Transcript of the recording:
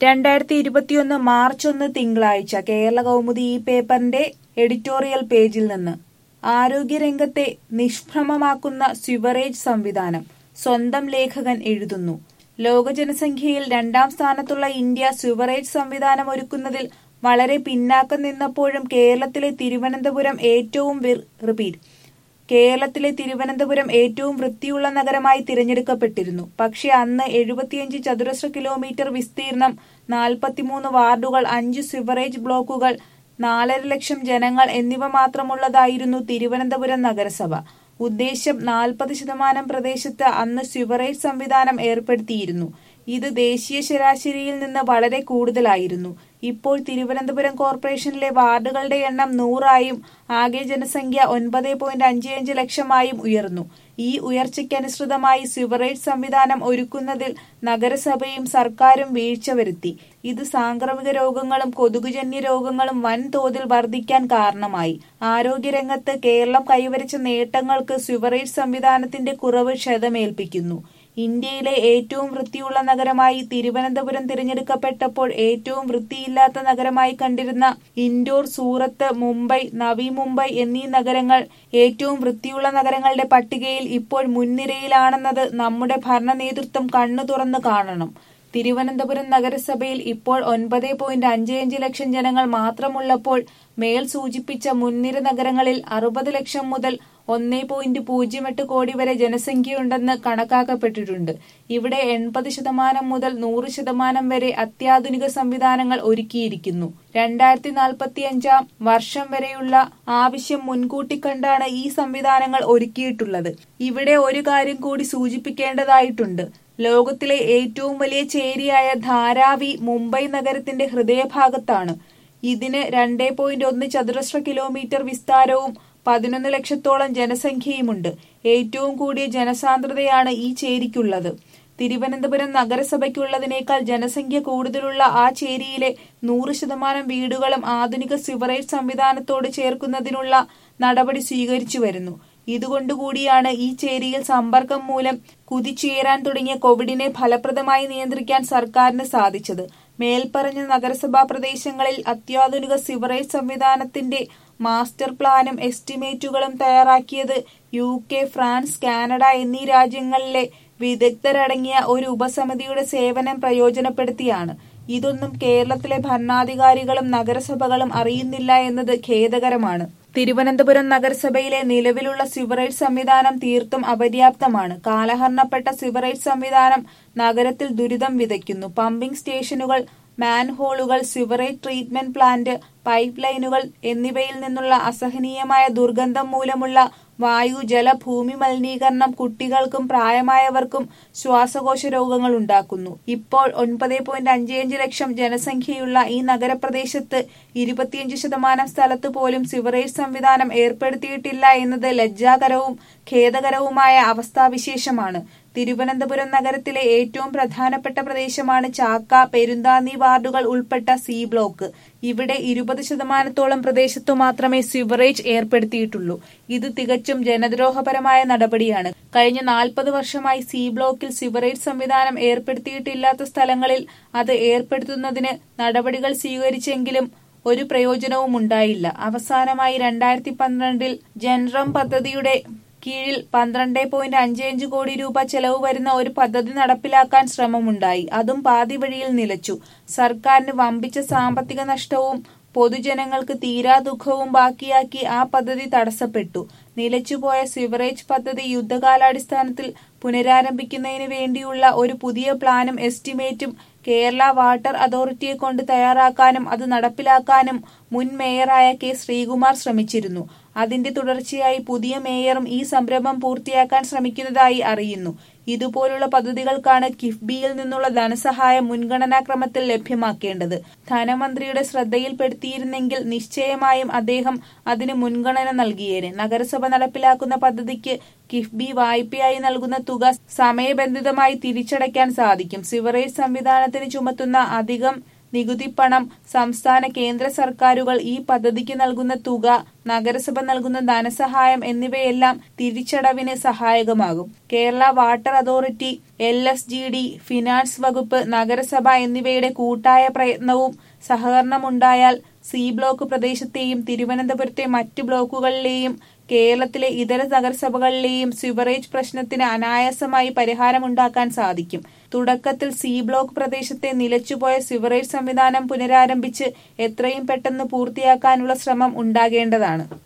രണ്ടായിരത്തി ഇരുപത്തിയൊന്ന് മാർച്ച് ഒന്ന് തിങ്കളാഴ്ച കേരള കൗമുദി ഈ പേപ്പറിന്റെ എഡിറ്റോറിയൽ പേജിൽ നിന്ന് ആരോഗ്യരംഗത്തെ നിഷ്ഭ്രമമാക്കുന്ന സ്വിവറേജ് സംവിധാനം സ്വന്തം ലേഖകൻ എഴുതുന്നു ലോക ജനസംഖ്യയിൽ രണ്ടാം സ്ഥാനത്തുള്ള ഇന്ത്യ സ്വിവറേജ് സംവിധാനം ഒരുക്കുന്നതിൽ വളരെ പിന്നാക്കം നിന്നപ്പോഴും കേരളത്തിലെ തിരുവനന്തപുരം ഏറ്റവും വിർ- റിപ്പീറ്റ് കേരളത്തിലെ തിരുവനന്തപുരം ഏറ്റവും വൃത്തിയുള്ള നഗരമായി തിരഞ്ഞെടുക്കപ്പെട്ടിരുന്നു പക്ഷെ അന്ന് എഴുപത്തിയഞ്ച് ചതുരശ്ര കിലോമീറ്റർ വിസ്തീർണം നാൽപ്പത്തിമൂന്ന് വാർഡുകൾ അഞ്ച് സിവറേജ് ബ്ലോക്കുകൾ നാലര ലക്ഷം ജനങ്ങൾ എന്നിവ മാത്രമുള്ളതായിരുന്നു തിരുവനന്തപുരം നഗരസഭ ഉദ്ദേശം നാൽപ്പത് ശതമാനം പ്രദേശത്ത് അന്ന് സിവറേജ് സംവിധാനം ഏർപ്പെടുത്തിയിരുന്നു ഇത് ദേശീയ ശരാശരിയിൽ നിന്ന് വളരെ കൂടുതലായിരുന്നു ഇപ്പോൾ തിരുവനന്തപുരം കോർപ്പറേഷനിലെ വാർഡുകളുടെ എണ്ണം നൂറായും ആകെ ജനസംഖ്യ ഒൻപത് പോയിന്റ് അഞ്ച് അഞ്ച് ലക്ഷമായും ഉയർന്നു ഈ ഉയർച്ചയ്ക്കനുസൃതമായി സിവറേജ് സംവിധാനം ഒരുക്കുന്നതിൽ നഗരസഭയും സർക്കാരും വീഴ്ച വരുത്തി ഇത് സാംക്രമിക രോഗങ്ങളും കൊതുകുജന്യ രോഗങ്ങളും വൻതോതിൽ വർദ്ധിക്കാൻ കാരണമായി ആരോഗ്യരംഗത്ത് കേരളം കൈവരിച്ച നേട്ടങ്ങൾക്ക് സിവറേജ് സംവിധാനത്തിന്റെ കുറവ് ക്ഷതമേൽപ്പിക്കുന്നു ഇന്ത്യയിലെ ഏറ്റവും വൃത്തിയുള്ള നഗരമായി തിരുവനന്തപുരം തിരഞ്ഞെടുക്കപ്പെട്ടപ്പോൾ ഏറ്റവും വൃത്തിയില്ലാത്ത നഗരമായി കണ്ടിരുന്ന ഇൻഡോർ സൂറത്ത് മുംബൈ നവി മുംബൈ എന്നീ നഗരങ്ങൾ ഏറ്റവും വൃത്തിയുള്ള നഗരങ്ങളുടെ പട്ടികയിൽ ഇപ്പോൾ മുൻനിരയിലാണെന്നത് നമ്മുടെ ഭരണ നേതൃത്വം കണ്ണു തുറന്നു കാണണം തിരുവനന്തപുരം നഗരസഭയിൽ ഇപ്പോൾ ഒൻപത് പോയിന്റ് അഞ്ച് അഞ്ച് ലക്ഷം ജനങ്ങൾ മാത്രമുള്ളപ്പോൾ മേൽ സൂചിപ്പിച്ച മുൻനിര നഗരങ്ങളിൽ അറുപത് ലക്ഷം മുതൽ ഒന്നേ പോയിന്റ് പൂജ്യം എട്ട് കോടി വരെ ജനസംഖ്യയുണ്ടെന്ന് കണക്കാക്കപ്പെട്ടിട്ടുണ്ട് ഇവിടെ എൺപത് ശതമാനം മുതൽ നൂറ് ശതമാനം വരെ അത്യാധുനിക സംവിധാനങ്ങൾ ഒരുക്കിയിരിക്കുന്നു രണ്ടായിരത്തി നാൽപ്പത്തി അഞ്ചാം വർഷം വരെയുള്ള ആവശ്യം മുൻകൂട്ടി കണ്ടാണ് ഈ സംവിധാനങ്ങൾ ഒരുക്കിയിട്ടുള്ളത് ഇവിടെ ഒരു കാര്യം കൂടി സൂചിപ്പിക്കേണ്ടതായിട്ടുണ്ട് ലോകത്തിലെ ഏറ്റവും വലിയ ചേരിയായ ധാരാവി മുംബൈ നഗരത്തിന്റെ ഹൃദയഭാഗത്താണ് ഇതിന് രണ്ടേ പോയിന്റ് ഒന്ന് ചതുരശ്ര കിലോമീറ്റർ വിസ്താരവും പതിനൊന്ന് ലക്ഷത്തോളം ജനസംഖ്യയുമുണ്ട് ഏറ്റവും കൂടിയ ജനസാന്ദ്രതയാണ് ഈ ചേരിക്കുള്ളത് തിരുവനന്തപുരം നഗരസഭയ്ക്കുള്ളതിനേക്കാൾ ജനസംഖ്യ കൂടുതലുള്ള ആ ചേരിയിലെ നൂറ് ശതമാനം വീടുകളും ആധുനിക സിവറേജ് സംവിധാനത്തോട് ചേർക്കുന്നതിനുള്ള നടപടി സ്വീകരിച്ചു വരുന്നു ഇതുകൊണ്ടുകൂടിയാണ് ഈ ചേരിയിൽ സമ്പർക്കം മൂലം കുതിച്ചുയരാൻ തുടങ്ങിയ കോവിഡിനെ ഫലപ്രദമായി നിയന്ത്രിക്കാൻ സർക്കാരിന് സാധിച്ചത് മേൽപ്പറഞ്ഞ നഗരസഭാ പ്രദേശങ്ങളിൽ അത്യാധുനിക സിവറേജ് സംവിധാനത്തിന്റെ മാസ്റ്റർ പ്ലാനും എസ്റ്റിമേറ്റുകളും തയ്യാറാക്കിയത് യു കെ ഫ്രാൻസ് കാനഡ എന്നീ രാജ്യങ്ങളിലെ വിദഗ്ധരടങ്ങിയ ഒരു ഉപസമിതിയുടെ സേവനം പ്രയോജനപ്പെടുത്തിയാണ് ഇതൊന്നും കേരളത്തിലെ ഭരണാധികാരികളും നഗരസഭകളും അറിയുന്നില്ല എന്നത് ഖേദകരമാണ് തിരുവനന്തപുരം നഗരസഭയിലെ നിലവിലുള്ള സിവറേജ് സംവിധാനം തീർത്തും അപര്യാപ്തമാണ് കാലഹരണപ്പെട്ട സിവറേജ് സംവിധാനം നഗരത്തിൽ ദുരിതം വിതയ്ക്കുന്നു പമ്പിംഗ് സ്റ്റേഷനുകൾ മാൻഹോളുകൾ സിവറേജ് ട്രീറ്റ്മെന്റ് പ്ലാന്റ് പൈപ്പ് ലൈനുകൾ എന്നിവയിൽ നിന്നുള്ള അസഹനീയമായ ദുർഗന്ധം മൂലമുള്ള വായു ജല ഭൂമി മലിനീകരണം കുട്ടികൾക്കും പ്രായമായവർക്കും ശ്വാസകോശ രോഗങ്ങൾ ഉണ്ടാക്കുന്നു ഇപ്പോൾ ഒൻപത് പോയിന്റ് അഞ്ച് അഞ്ച് ലക്ഷം ജനസംഖ്യയുള്ള ഈ നഗരപ്രദേശത്ത് ഇരുപത്തിയഞ്ച് ശതമാനം സ്ഥലത്ത് പോലും സിവറേജ് സംവിധാനം ഏർപ്പെടുത്തിയിട്ടില്ല എന്നത് ലജ്ജാകരവും ഖേദകരവുമായ അവസ്ഥാവിശേഷമാണ് തിരുവനന്തപുരം നഗരത്തിലെ ഏറ്റവും പ്രധാനപ്പെട്ട പ്രദേശമാണ് ചാക്ക പെരുന്താന്നി വാർഡുകൾ ഉൾപ്പെട്ട സി ബ്ലോക്ക് ഇവിടെ ഇരുപത് ശതമാനത്തോളം പ്രദേശത്തു മാത്രമേ സിവറേജ് ഏർപ്പെടുത്തിയിട്ടുള്ളൂ ഇത് തികച്ചും ജനദ്രോഹപരമായ നടപടിയാണ് കഴിഞ്ഞ നാൽപ്പത് വർഷമായി സി ബ്ലോക്കിൽ സിവറേജ് സംവിധാനം ഏർപ്പെടുത്തിയിട്ടില്ലാത്ത സ്ഥലങ്ങളിൽ അത് ഏർപ്പെടുത്തുന്നതിന് നടപടികൾ സ്വീകരിച്ചെങ്കിലും ഒരു പ്രയോജനവും ഉണ്ടായില്ല അവസാനമായി രണ്ടായിരത്തി പന്ത്രണ്ടിൽ ജൻറം പദ്ധതിയുടെ കീഴിൽ പന്ത്രണ്ട് പോയിന്റ് അഞ്ച് അഞ്ച് കോടി രൂപ ചെലവ് വരുന്ന ഒരു പദ്ധതി നടപ്പിലാക്കാൻ ശ്രമമുണ്ടായി അതും പാതി വഴിയിൽ നിലച്ചു സർക്കാരിന് വമ്പിച്ച സാമ്പത്തിക നഷ്ടവും പൊതുജനങ്ങൾക്ക് തീരാ ദുഃഖവും ബാക്കിയാക്കി ആ പദ്ധതി തടസ്സപ്പെട്ടു നിലച്ചുപോയ സിവറേജ് പദ്ധതി യുദ്ധകാലാടിസ്ഥാനത്തിൽ പുനരാരംഭിക്കുന്നതിന് വേണ്ടിയുള്ള ഒരു പുതിയ പ്ലാനും എസ്റ്റിമേറ്റും കേരള വാട്ടർ അതോറിറ്റിയെ കൊണ്ട് തയ്യാറാക്കാനും അത് നടപ്പിലാക്കാനും മുൻ മേയറായ കെ ശ്രീകുമാർ ശ്രമിച്ചിരുന്നു അതിന്റെ തുടർച്ചയായി പുതിയ മേയറും ഈ സംരംഭം പൂർത്തിയാക്കാൻ ശ്രമിക്കുന്നതായി അറിയുന്നു ഇതുപോലുള്ള പദ്ധതികൾക്കാണ് കിഫ്ബിയിൽ നിന്നുള്ള ധനസഹായം മുൻഗണനാക്രമത്തിൽ ലഭ്യമാക്കേണ്ടത് ധനമന്ത്രിയുടെ ശ്രദ്ധയിൽപ്പെടുത്തിയിരുന്നെങ്കിൽ നിശ്ചയമായും അദ്ദേഹം അതിന് മുൻഗണന നൽകിയേനെ നഗരസഭ നടപ്പിലാക്കുന്ന പദ്ധതിക്ക് കിഫ്ബി വായ്പയായി നൽകുന്ന തുക സമയബന്ധിതമായി തിരിച്ചടയ്ക്കാൻ സാധിക്കും സിവറേജ് സംവിധാനത്തിന് ചുമത്തുന്ന അധികം നികുതിപ്പണം സംസ്ഥാന കേന്ദ്ര സർക്കാരുകൾ ഈ പദ്ധതിക്ക് നൽകുന്ന തുക നഗരസഭ നൽകുന്ന ധനസഹായം എന്നിവയെല്ലാം തിരിച്ചടവിന് സഹായകമാകും Kerala water authority L S G D finance വകുപ്പ് നഗരസഭ എന്നിവയുടെ കൂട്ടായ പ്രയത്നവും സഹകരണമുണ്ടായാൽ സി ബ്ലോക്ക് പ്രദേശത്തെയും തിരുവനന്തപുരത്തെ മറ്റ് ബ്ലോക്കുകളിലെയും കേരളത്തിലെ ഇതര നഗരസഭകളിലെയും സിവറേജ് പ്രശ്നത്തിന് അനായാസമായി പരിഹാരമുണ്ടാക്കാൻ സാധിക്കും തുടക്കത്തിൽ സി ബ്ലോക്ക് പ്രദേശത്തെ നിലച്ചുപോയ സിവറേജ് സംവിധാനം പുനരാരംഭിച്ച് എത്രയും പെട്ടെന്ന് പൂർത്തിയാക്കാനുള്ള ശ്രമം ഉണ്ടാകേണ്ടതാണ്